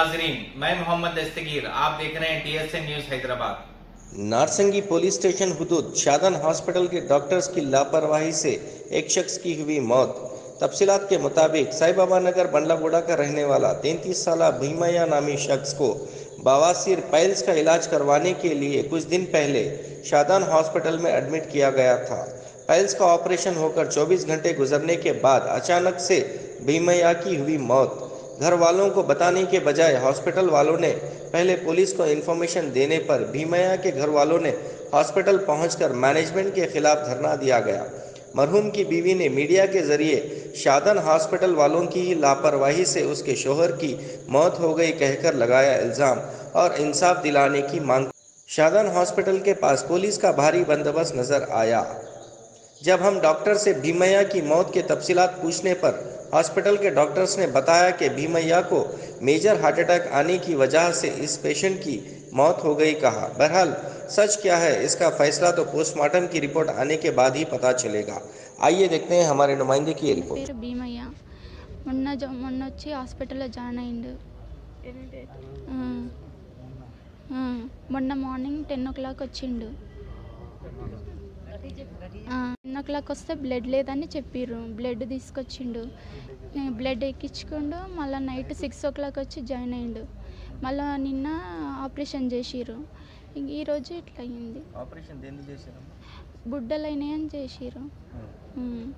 नाजरीन मैं मोहम्मद दस्तगीर आप देख रहे हैं TSN news Hyderabad Narsingi police station हुदूद शादन हॉस्पिटल के डॉक्टर्स की लापरवाही से एक शख्स की हुई मौत तफसीलात के मुताबिक साईबाबा नगर बंडलागुड़ा का रहने वाला तैंतीस साल भीमैया नामी शख्स को बवासीर पाइल्स का इलाज करवाने के लिए कुछ दिन पहले शादान हॉस्पिटल में एडमिट किया गया था पाइल्स का ऑपरेशन होकर 24 घंटे गुजरने के बाद अचानक से भीमैया की हुई मौत घर वालों को बताने के बजाय हॉस्पिटल वालों ने पहले पुलिस को इन्फॉर्मेशन देने पर भीमैया के घर वालों ने हॉस्पिटल पहुंचकर मैनेजमेंट के खिलाफ धरना दिया गया मरहूम की बीवी ने मीडिया के जरिए शादन हॉस्पिटल वालों की ही लापरवाही से उसके शोहर की मौत हो गई कहकर लगाया इल्ज़ाम और इंसाफ दिलाने की मांग शादन हॉस्पिटल के पास पुलिस का भारी बंदोबस्त नजर आया जब हम डॉक्टर से भीमैया की मौत के तफसीलात पूछने पर हॉस्पिटल के डॉक्टर्स ने बताया कि भीमैया को मेजर हार्ट अटैक आने की वजह से इस पेशेंट की मौत हो गई कहा बहरहाल सच क्या है इसका फैसला तो पोस्टमार्टम की रिपोर्ट आने के बाद ही पता चलेगा आइए देखते हैं हमारे नुमाइंदे की ये रिपोर्ट పేరు భీమయ్య మొన్న జ- మొన్న వచ్చి హాస్పిటల్లో జాయిన్ అయిండు ఆ. ఆ. మొన్న మార్నింగ్ టెన్ ఓ క్లాక్ వచ్చిండు టెన్ ఓ క్లాక్ వస్తే బ్లడ్ లేదని చెప్పిర్రు బ్లడ్ తీసుకొచ్చిండు నేను బ్లడ్ ఎక్కించుకుండు మళ్ళీ నైట్ సిక్స్ ఓ క్లాక్ వచ్చి జాయిన్ అయిండు మళ్ళీ నిన్న ఆపరేషన్ చేసిర్రు ఇంక ఈరోజు ఇట్లా అయింది ఆపరేషన్ దేన్ని చేశారు బుడ్డలు అయినాయని చేసిర్రు ఉమ్.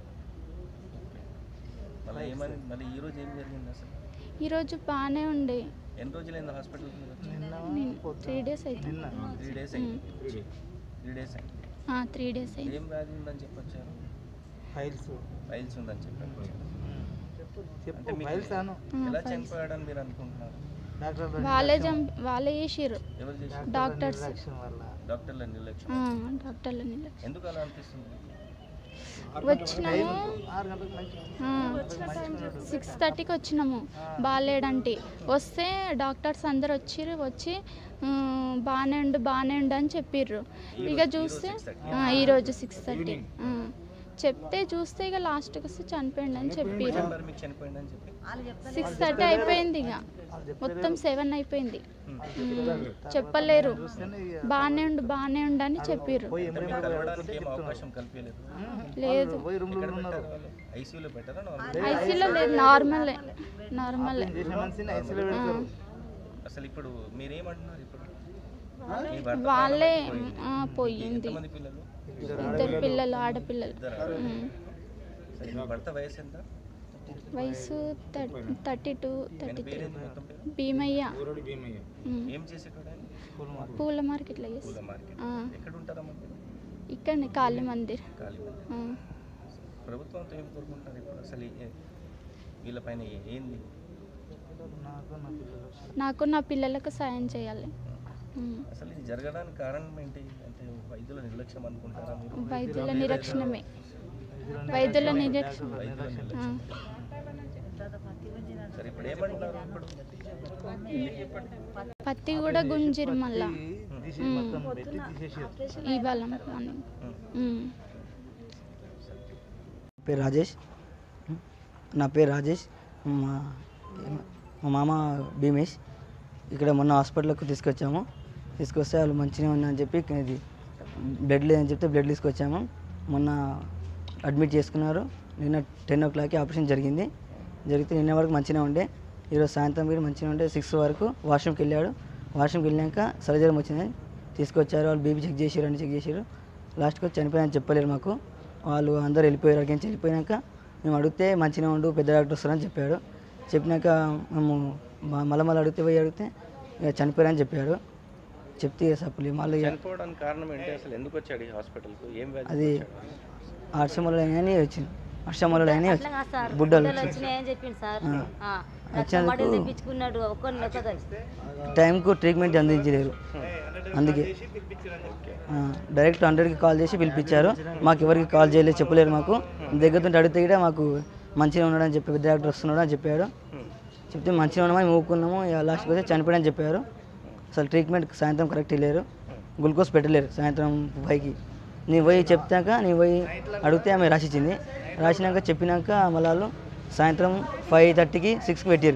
మళ్ళీ ఏమని మళ్ళీ ఈ రోజు ఏం జరిగింది అసలు ఈరోజు బాగానే ఉండే ఎన్ని రోజులైంది హాస్పిటల్కి త్రీ డేస్ అయితే త్రీ డేస్ అయింది త్రీ డేస్ అయింది త్రీ డేస్ అయింది ఏం వ్యాధి ఉందని చెప్పొచ్చారు ఫైల్స్ ఫైల్స్ ఉందని చెప్పారు అంటే చెప్పు మీకు ఫైల్స్ అను ఎలా files. చనిపోయాడని మీరు అనుకుంటున్నారు డాక్టర్ వాళ్ళే జం వాళ్ళే చేసిర్రు ఎవరు చేశారు డాక్టర్స్ నిర్లక్ష్యం వల్ల డాక్టర్ల నిర్లక్ష్యం ఆ, డాక్టర్ల నీళ్ళు ఎందుకు అలా అనిపిస్తుంది వచ్చినాము ఆరు గంటలకు మంచి సిక్స్ థర్టీకి వచ్చినాము బాగాలేడంటే వస్తే డాక్టర్స్ అందరు వచ్చిర్రు వచ్చి ఆ, బాగానే ఉండు బాగానే ఉండు అని చెప్పిర్రు ఇక చూస్తే ఆ, ఈరోజు సిక్స్ థర్టీ చెప్తే చూస్తే ఇక లాస్ట్కి వస్తే చనిపోయిండు అని చెప్పిర్రు మరి మీకు చనిపోయిందని చెప్పి సిక్స్ థర్టీ అయిపోయింది ఇక మొత్తం సెవెన్ అయిపోయింది ఉమ్, చెప్పలేరు బాగానే ఉండు బాగానే ఉండు అని చెప్పిర్రు అంటే మీకు కలవడానికి ఏం అవకాశం కల్పించలేదు లేదు పోయి రూమ్ లో ఎక్కడ ఉన్నారు పెట్టారు వాళ్ళు ఐసీయూలో పెట్టారా నార్మల్ ఐసీలో లేదు నార్మలే నార్మలే చేసిన మనిషిని ఐసీలో పెడతారు అసలు ఇప్పుడు మీరేమంటున్నారు ఇప్పుడు మీ భర్త వాళ్ళే పోయింది. ఆ, పోయింది ఎంతమంది పిల్లలు ఇద్దరు పిల్లలు ఆడపిల్లలు ఇద్దరు ఉమ్. సరే మీ భర్త వయసు ఎంత వయసు థర్టీ టూ ఆయన థర్టీ త్రీ పేరేంటి మొత్తం పేరు భీమయ్య ఉమ్. ఏం చేసేటోడు ఆయన పూల మార్కెట్లో పూల చేస్తాం మార్కెట్ ఆ. ఎక్కడ ఉంటారమ్మా మీరు ఇక్కడనే కాళీ మందిర్ ఖాళీ ఆ. ప్రభుత్వంతో ఏం కోరుకుంటున్నారు ఇప్పుడు అసలు ఏ- వీళ్ళపైన ఏ- ఏంది నాకు నా పిల్లలు నాకు నా పిల్లలకు సాయం చేయాలి ఉమ్. అసలు ఇది జరగడానికి కారణం ఏంటి అంటే వైద్యుల నిర్లక్ష్యం అనుకుంటారా మీరు వైద్యుల నిరీక్షణమే వైద్యుల నిరీక్షణ వైద్యుల ఆ. నిర్లక్ష్యం సరే ఇప్పుడు ఏమంటున్నారు ఇప్పుడు పత్తి కూడా గుంజిరు మళ్ళా తీసి మొత్తం పెట్టి తీసేసి ఇవాళ మార్నింగ్ ఉమ్. పేరు రాజేష్ నా పేరు రాజేష్ మా మా మామ భీమేష్ ఇక్కడ మొన్న హాస్పిటల్కి తీసుకొచ్చాము తీసుకొస్తే వాళ్ళు మంచిగా ఉందని చెప్పి ఇది బ్లడ్ లేదని చెప్తే బ్లడ్ తీసుకొచ్చాము మొన్న అడ్మిట్ చేసుకున్నారు నిన్న టెన్ ఓ క్లాక్కి ఆపరేషన్ జరిగింది జరిగితే నిన్న వరకు మంచిగా ఉండే ఈరోజు సాయంత్రం కూడా మంచిగా ఉండే సిక్స్ వరకు వాష్రూమ్కి వెళ్ళాడు వాష్రూమ్కి వెళ్ళాక సర్జరీ వచ్చింది తీసుకొచ్చారు వాళ్ళు బీపీ చెక్ చేసారు అన్ని చెక్ చేసారు లాస్ట్కి వచ్చి చనిపోయారని చెప్పలేరు మాకు వాళ్ళు అందరూ వెళ్ళిపోయారు అక్కడి నుంచి వెళ్ళిపోయాక మేము అడిగితే మంచిగా ఉండు పెద్ద డాక్టర్ వస్తారని చెప్పాడు చెప్పినాక మేము మ- మళ్ళీ మళ్ళీ అడిగితే పోయి అడిగితే ఇక చనిపోయారని చెప్పాడు చెప్తే ఇక సప్పులు మళ్ళీ ఇక చనిపోవడానికి కారణం ఏంటి అసలు ఎందుకు వచ్చాడు ఈ హాస్పిటల్కు ఏం వ్యాధి అది హర్షములు అయినా వచ్చింది హర్షములు అయినా అట్లా కాదు సార్ బుడ్డలు బుడ్డలు వచ్చినాయని చెప్పింది సార్ ఆ. ఆ. వచ్చినందుకు- మటన్ తెప్పించుకున్నాడు ఒక్కరిని ఒక్కదని టైంకు ట్రీట్మెంట్ అందించలేరు అందుకే ఆ, డైరెక్ట్ హండ్రెడ్కి కాల్ చేసి పిలిపించారు మాకు ఎవరికి కాల్ చేయలేదు చెప్పలేరు మాకు దగ్గరతో అడిగితే కూడా మాకు మంచిగా ఉన్నాడని చెప్పి పెద్ద డాక్టర్ వస్తున్నాడు అని చెప్పాడు చెప్తే మంచిగా ఉన్నామని ఊపుకున్నాము ఇక లాస్ట్కి వచ్చి చనిపోయాడని చెప్పారు అసలు ట్రీట్మెంట్ సాయంత్రం కరెక్ట్ లేరు గ్లూకోజ్ పెట్టలేరు సాయంత్రం పైకి నీ పోయి చెప్తాక నీ పోయి అడిగితే ఆమె రాసిచ్చింది రాసినాక చెప్పినాక మళ్ళీ వాళ్ళు సాయంత్రం ఫైవ్ థర్టీకి సిక్స్కి పెట్టారు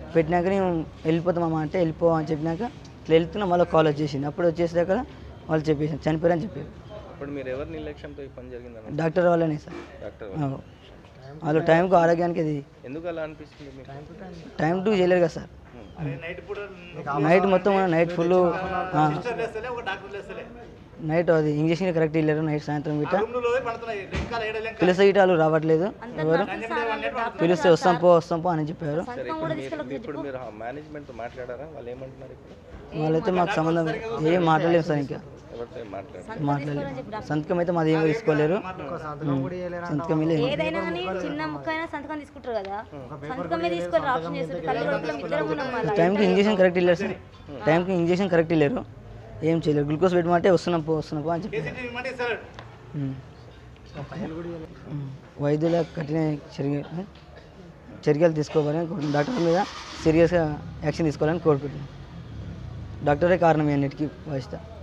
పెట్టినాక నేను వెళ్ళిపోతామమ్మా అంటే వెళ్ళిపో అని చెప్పినాక ఇట్లా వెళ్తున్నా మళ్ళీ కాల్ వచ్చేసింది అప్పుడు వచ్చేసాక వాళ్ళు చెప్పేసారు చనిపోయారని చెప్పారు ఇప్పుడు మీరు ఎవరి నిర్లక్ష్యంతో ఈ పని జరిగిందని డాక్టర్ వాళ్ళనే సార్ డాక్టర్ ఆ, వాళ్ళు టైంకు ఆరోగ్యానికి అది ఎందుకు అలా అనిపిస్తుంది మీకు టైం టు చేయలేరు కదా సార్ నైట్ పూట నైట్ మొత్తం నైట్ ఫుల్ లేస్తలే ఒక డాక్టర్ లేస్తలే నైట్ అది ఇంజక్షన్ కరెక్ట్ వెళ్ళారు నైట్ సాయంత్రం గిట్ట రూమ్లో పోయి పడుతున్నాయి లెంకాలు ఏడ లెంక పిలిస్తే గిట్ట వాళ్ళు రావట్లేదు ఎవరు పిలిస్తే వస్తాం పో వస్తాం పో అని చెప్పారు సరే ఇప్పుడు మీరు ఇప్పుడు మీరు మేనేజ్మెంట్తో మాట్లాడారా వాళ్ళు ఏమంటున్నారు ఇప్పుడు వాళ్ళైతే మాకు సంబంధం ఏం మాట్లాడలేము సార్ ఇంకా ఎవరితో ఏం మాట్లాడారు మాట్లాడలేదు సంతకం అయితే మాది ఏమీ తీసుకోలేరు ఉమ్. సంతకం ఇలా ఏం- ఏదైనా కానీ చిన్న ముక్క అయినా సంతకం తీసుకుంటారు కదా సంతకం మీద తీసుకొని ఆప్షన్ చేస్తారు తల్లి కొడుకులం ఇద్దరం ఉన్నాం మళ్ళీ టైంకి ఇంజక్షన్ కరెక్ట్ వెళ్ళారు సార్ టైంకి ఇంజక్షన్ కరెక్ట్ వెళ్ళారు ఏం చేయలేరు గ్లూకోజ్ పెట్టమంటే వస్తున్నాం పో వస్తున్నాం పో అని చెప్పారు ఇవ్వమంటే ఇస్తారు ఉమ్. ఉమ్. వైద్యుల కఠిన చర్య చర్యలు తీసుకోవాలని కోరుకుంటున్నాను. డాక్టర్ మీద సీరియస్గా యాక్షన్ తీసుకోవాలని కోరుకుంటున్నాను డాక్టరే కారణం అన్నిటికీ వాయిస్తా